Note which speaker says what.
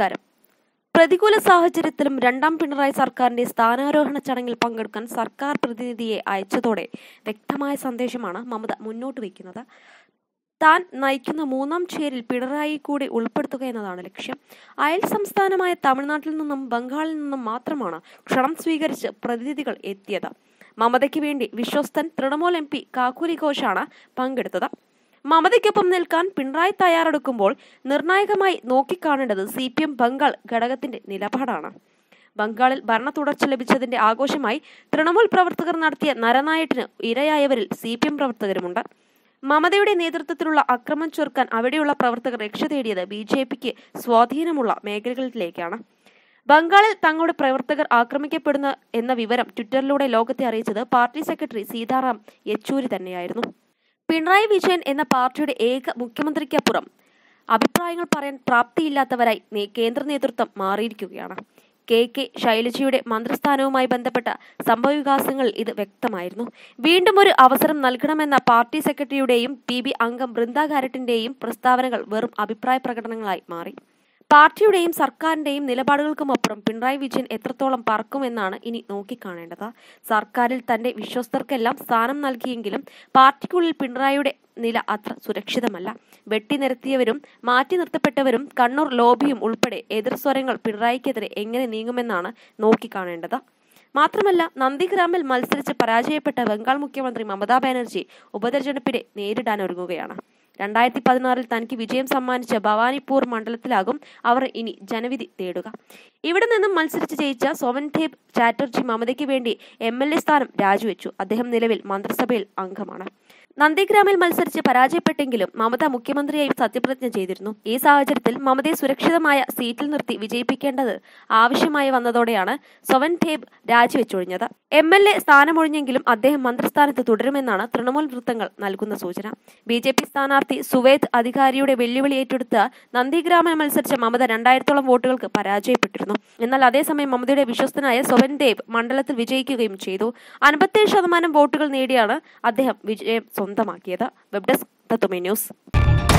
Speaker 1: നമസ്കാരം പ്രതികൂല സാഹചര്യത്തിലും രണ്ടാം പിണറായി സർക്കാരിന്റെ സ്ഥാനാരോഹണ ചടങ്ങിൽ പങ്കെടുക്കാൻ സർക്കാർ പ്രതിനിധിയെ അയച്ചതോടെ വ്യക്തമായ സന്ദേശമാണ് മമത മുന്നോട്ട് വയ്ക്കുന്നത് താൻ നയിക്കുന്ന മൂന്നാം ചേരിൽ പിണറായി കൂടി ഉൾപ്പെടുത്തുക എന്നതാണ് ലക്ഷ്യം അയൽ സംസ്ഥാനമായ തമിഴ്നാട്ടിൽ നിന്നും ബംഗാളിൽ നിന്നും മാത്രമാണ് ക്ഷണം സ്വീകരിച്ച് പ്രതിനിധികൾ എത്തിയത് മമതയ്ക്ക് വേണ്ടി വിശ്വസ്തൻ തൃണമൂൽ എം പി കാക്കൂലി ഘോഷാണ് പങ്കെടുത്തത് മമതയ്ക്കൊപ്പം നിൽക്കാൻ പിണറായി തയ്യാറെടുക്കുമ്പോൾ നിർണായകമായി നോക്കിക്കാണേണ്ടത് സി പി എം ബംഗാൾ ഘടകത്തിന്റെ നിലപാടാണ് ബംഗാളിൽ ഭരണ തുടർച്ച ലഭിച്ചതിന്റെ ആഘോഷമായി തൃണമൂൽ പ്രവർത്തകർ നടത്തിയ നരനായട്ടിന് ഇരയായവരിൽ സി പി എം പ്രവർത്തകരുമുണ്ട് മമതയുടെ നേതൃത്വത്തിലുള്ള അക്രമം ചെറുക്കാൻ അവിടെയുള്ള പ്രവർത്തകർ രക്ഷ തേടിയത് ബി ജെ പിക്ക് സ്വാധീനമുള്ള മേഖലകളിലേക്കാണ് ബംഗാളിൽ തങ്ങളുടെ പ്രവർത്തകർ ആക്രമിക്കപ്പെടുന്ന എന്ന വിവരം ട്വിറ്ററിലൂടെ ലോകത്തെ അറിയിച്ചത് പാർട്ടി സെക്രട്ടറി സീതാറാം യെച്ചൂരി തന്നെയായിരുന്നു പിണറായി വിജയൻ എന്ന പാർട്ടിയുടെ ഏക മുഖ്യമന്ത്രിക്കപ്പുറം അഭിപ്രായങ്ങൾ പറയാൻ പ്രാപ്തിയില്ലാത്തവരായി നേ- കേന്ദ്ര നേതൃത്വം മാറിയിരിക്കുകയാണ് കെ കെ ശൈലജയുടെ മന്ത്രിസ്ഥാനവുമായി ബന്ധപ്പെട്ട സംഭവവികാസങ്ങളിൽ ഇത് വ്യക്തമായിരുന്നു വീണ്ടും ഒരു അവസരം നൽകണമെന്ന പാർട്ടി സെക്രട്ടറിയുടെയും പി ബി അംഗം ബൃന്ദ കാരറ്റിന്റെയും പ്രസ്താവനകൾ വെറും അഭിപ്രായ പ്രകടനങ്ങളായി മാറി പാർട്ടിയുടെയും സർക്കാരിന്റെയും നിലപാടുകൾക്കുമപ്പുറം പിണറായി വിജയൻ എത്രത്തോളം പറക്കുമെന്നാണ് ഇനി നോക്കിക്കാണേണ്ടത് സർക്കാരിൽ തന്റെ വിശ്വസ്തർക്കെല്ലാം സ്ഥാനം നൽകിയെങ്കിലും പാർട്ടിക്കുള്ളിൽ പിണറായിയുടെ നില അത്ര സുരക്ഷിതമല്ല വെട്ടിനിരത്തിയവരും മാറ്റി നിർത്തപ്പെട്ടവരും കണ്ണൂർ ലോബിയും ഉൾപ്പെടെ എതിർസ്വരങ്ങൾ പിണറായിക്കെതിരെ എങ്ങനെ നീങ്ങുമെന്നാണ് നോക്കിക്കാണേണ്ടത് മാത്രമല്ല നന്ദിഗ്രാമിൽ മത്സരിച്ച് പരാജയപ്പെട്ട ബംഗാൾ മുഖ്യമന്ത്രി മമതാ ബാനർജി ഉപതെരഞ്ഞെടുപ്പിനെ നേരിടാനൊരുങ്ങുകയാണ് രണ്ടായിരത്തി പതിനാറിൽ തനിക്ക് വിജയം സമ്മാനിച്ച ഭവാനിപ്പൂർ മണ്ഡലത്തിലാകും അവർ ഇനി ജനവിധി തേടുക ഇവിടെ നിന്നും മത്സരിച്ച് ജയിച്ച സോവൻദേബ് ചാറ്റർജി മമതയ്ക്ക് വേണ്ടി എം എൽ എ സ്ഥാനം രാജിവെച്ചു അദ്ദേഹം നിലവിൽ മന്ത്രിസഭയിൽ അംഗമാണ് നന്ദിഗ്രാമിൽ മത്സരിച്ച് പരാജയപ്പെട്ടെങ്കിലും മമത മുഖ്യമന്ത്രിയായി സത്യപ്രതിജ്ഞ ചെയ്തിരുന്നു ഈ സാഹചര്യത്തിൽ മമതയെ സുരക്ഷിതമായ സീറ്റിൽ നിർത്തി വിജയിപ്പിക്കേണ്ടത് ആവശ്യമായി വന്നതോടെയാണ് സൊവൻദേബ് രാജിവെച്ചൊഴിഞ്ഞത് എം എൽ എ സ്ഥാനമൊഴിഞ്ഞെങ്കിലും അദ്ദേഹം മന്ത്രിസ്ഥാനത്ത് തുടരുമെന്നാണ് തൃണമൂൽ വൃത്തങ്ങൾ നൽകുന്ന സൂചന ബി ജെ പി സ്ഥാനാർത്ഥി സുവേദ് അധികാരിയുടെ വെല്ലുവിളി ഏറ്റെടുത്ത് നന്ദിഗ്രാമിൽ മത്സരിച്ച മമത രണ്ടായിരത്തോളം വോട്ടുകൾക്ക് പരാജയപ്പെട്ടിരുന്നു എന്നാൽ അതേസമയം മമതയുടെ വിശ്വസ്തനായ സൊവൻദേബ് മണ്ഡലത്തിൽ വിജയിക്കുകയും ചെയ്തു അൻപത്തേഴ് ശതമാനം വോട്ടുകൾ നേടിയാണ് അദ്ദേഹം വിജയം സ്വന്തമാക്കിയത് വെബ് ഡെസ്ക് തത്വമേ ന്യൂസ്